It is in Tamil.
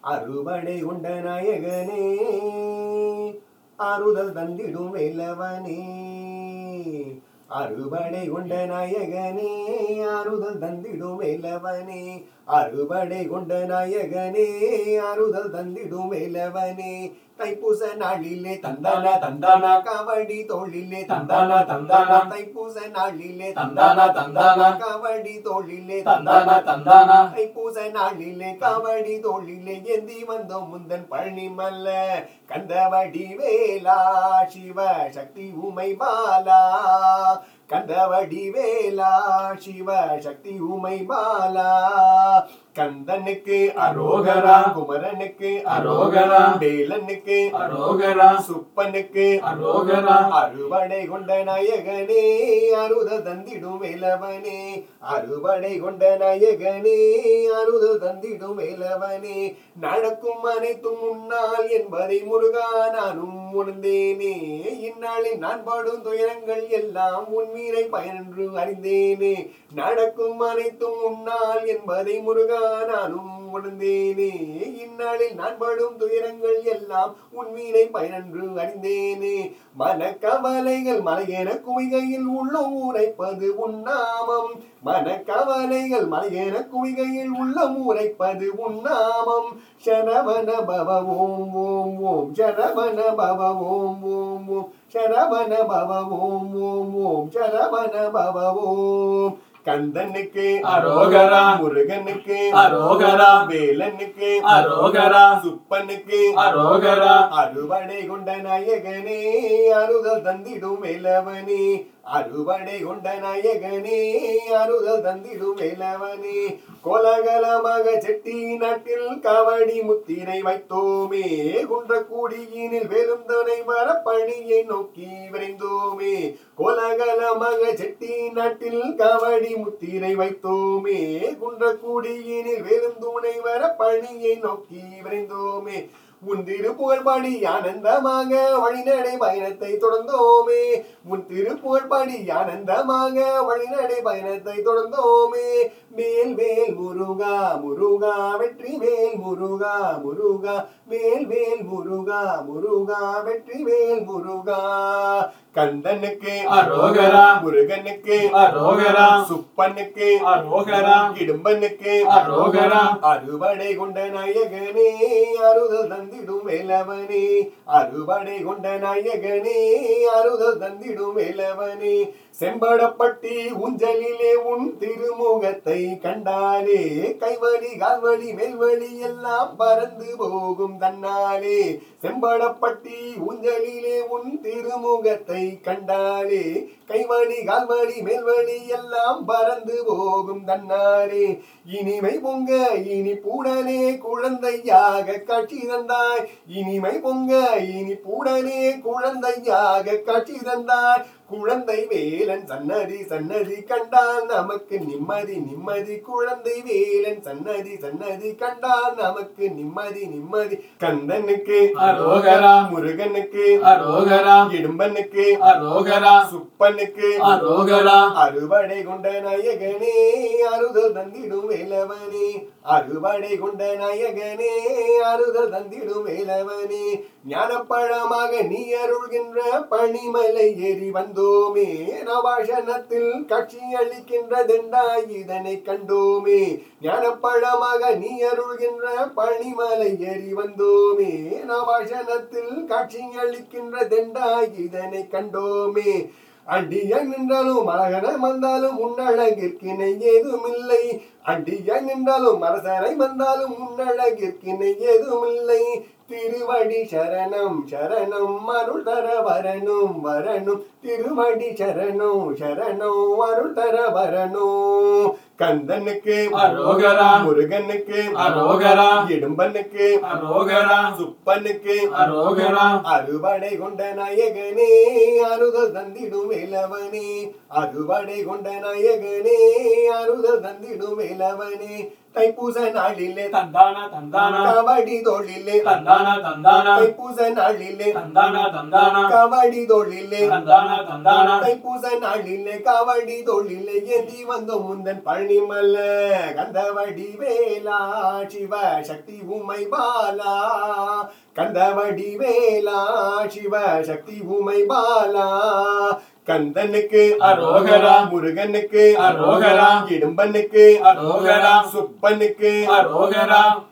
அறுபடை கொண்ட நாயகனே ஆறுதல் தந்திடும் வேலவனே அறுபடை கொண்ட நாயகனே ஆறுதல் தந்திடும் வேலவனே அறுபடை கொண்ட நாயகனே ஆறுதல் தந்திடும் வேலவனே தைப்பூச நாளிலே தந்தானா தந்தானா கபடி தோளிலே தந்தானா தந்தானா தைப்பூச நாளிலே தந்தானா தந்தானா கபடி தோளிலே தந்தானா தந்தானா தைப்பூச நாளிலே கபடி தோளிலே ஏந்தி வந்தோம் முந்தன் பழனி மல்ல கந்தவடி வேலா சிவ சக்தி உமை பாலா கந்தவடி வேலா சிவ சக்தி உமை பாலா கந்தனுக்கு அரோகரா. குமரனுக்கு அரோகரா. வேலனுக்கு அரோகரா சுப்பனுக்கு அரோகரா அறுவடை கொண்ட நாயகனே அருத தந்திடும் வேலவனே அறுவடை கொண்ட நாயகனே அருத தந்திடும் வேலவனே நடக்கும் அனைத்தும் உன்னால் என்பதை முருகா நானும் உணர்ந்தேனே இந்நாளில் நான் பாடும் துயரங்கள் எல்லாம் உன்மீனை பயனென்று அறிந்தேனே நடக்கும் அனைத்தும் உன்னால் என்பதை முருகா நானும் உணர்ந்தேனே இந்நாளில் நான் படும் துயரங்கள் எல்லாம் உன்மீனை பயனன்று அறிந்தேனே மனக்கவலைகள் மலையென குவிகையில் உள்ள உரைப்பது உன்னாமம் மனக்கவலைகள் மலையென குவிகையில் உள்ள உரைப்பது உன்னாமம் சரவண பவ ஓம் ஓம் ஓம் சரவண பவ ஓம் ஓம் ஓம் சரவண பவ ஓம் ஓம் ஓம் சரவண பவ ஓம் கந்தனுக்கு அரோகரா. முருகனுக்கு அரோகரா. வேலனுக்கு அரோகரா. சுப்பனுக்கு அரோகரா அறுவடை கொண்ட நாயகனே அறுதல் தந்திடும் வேலவனே அறுவடை கொண்ட நாயகனே அறுதல் தந்திடும் வேலவனே கோலகலமாக செட்டி நாட்டில் கவடி முத்திரை வைத்தோமே குன்றக்கூடியினில் வேலுந்தனை மரப்பணியை நோக்கி விரைந்தோமே கோலகலமாக செட்டி நாட்டில் கவடி முத்திரை வைத்தோமே குன்றக்கூடியினில் வேலுந்துணை மரப்பணியை நோக்கி விரைந்தோமே உன் திருப்புகழ் பாடி ஆனந்தமாக வழிநடை பயணத்தை தொடர்ந்தோமே உன் திருப்புகழ் பாடி ஆனந்தமாக வழிநடை பயணத்தை தொடர்ந்தோமே மேல் வேல் முருகா முருகா வெற்றி வேல் முருகா முருகா மேல் வேல் முருகா முருகா வெற்றி வேல் முருகா கந்தனுக்கு அரோகரா. முருகனுக்கு அரோகரா. சுப்பனுக்கு அரோகரா. இடும்பனுக்கு அரோகரா. அறுவடை கொண்ட நாயகனே அறுதல் தந்திடும் வேலவனே அறுவடை கொண்ட நாயகனே அறுதல் தந்திடும் வேலவனே செம்படப்பட்டி ஊஞ்சலிலே உன் திருமுகத்தை கண்டாலே கைவழி கால்வழி மேல்வழி எல்லாம் பறந்து போகும் தன்னாலே செம்படப்பட்டி ஊஞ்சலிலே உன் திருமுகத்தை கண்டாலே கைவழி கால்வழி மேல்வழி எல்லாம் பறந்து போகும் தன்னாலே இனிமை பொங்க இனி பூடனே குழந்தையாக காட்சி தந்தாய் இனிமை பொங்க இனி பூடனே குழந்தையாக காட்சி தந்தாய் குழந்தை வேலன் சன்னதி சன்னதி கண்டால் நமக்கு நிம்மதி நிம்மதி குழந்தை வேலன் சன்னதி சன்னதி கண்டால் நமக்கு நிம்மதி நிம்மதி கந்தனுக்கு அரோகரா. முருகனுக்கு அரோகரா. இடும்பனுக்கு அரோகரா. சுப்பனுக்கு அரோகரா அறுவடை கொண்ட நாயகனே அறுதல் தந்திடும் வேலவனே அறுவடை கொண்ட நாயகனே அறுதல் தந்திடும் வேலவனே ஞானப்பழமாக நீ அருள்கின்ற பனிமலை ஏறி வந்தோமே நவாஷனத்தில் காட்சி அளிக்கின்றதென்றாய் இதனை கண்டோமே ஞானப்பழமாக நீ அருள்கின்ற பனிமலை ஏறி வந்தோமே நவாஷனத்தில் காட்சி அளிக்கின்றதென்றாய் இதனை கண்டோமே அடியாய் நின்றாலும் அழகன வந்தாலும் உன்னழகிற்கிணை ஏதுமில்லை அடியாய் நின்றாலும் அரசனை வந்தாலும் உன்னழகிற்கிணை ஏதுமில்லை திருவடி சரணம் சரணம் அருள் தர வரணும் வரணும் திருவடி சரணம் சரணம் அருள் தர வரணும் கந்தனுக்கு அரோகரா. முருகனுக்கு அரோகரா. இடும்பனுக்கு அரோகரா. சுப்பனுக்கு அரோகரா. அறுவடை கொண்ட நாயகனே அறுதல் தந்திடும் வேலவனே அறுவடை கொண்ட நாயகனே அறுதல் தந்திடும் வேலவனே தைப்பூச நாளிலே தந்தான தந்தான கபடி தோளிலே தந்தான தந்தான தைப்பூச நாளிலே தந்தான தந்தான கபடி தோளிலே தந்தான தந்தான தைப்பூச நாளிலே கபடி தோளிலே ஏந்தி வந்த முந்தன் பழனிமல்ல கந்தவடி வேலா சிவ சக்தி உமை பாலா கந்தவடி வேலா சிவ சக்தி உமை பாலா கந்தனுக்கு அரோகரா. முருகனுக்கு அரோகரா. இடும்பனுக்கு அரோகரா. சுப்பனுக்கு அரோகரா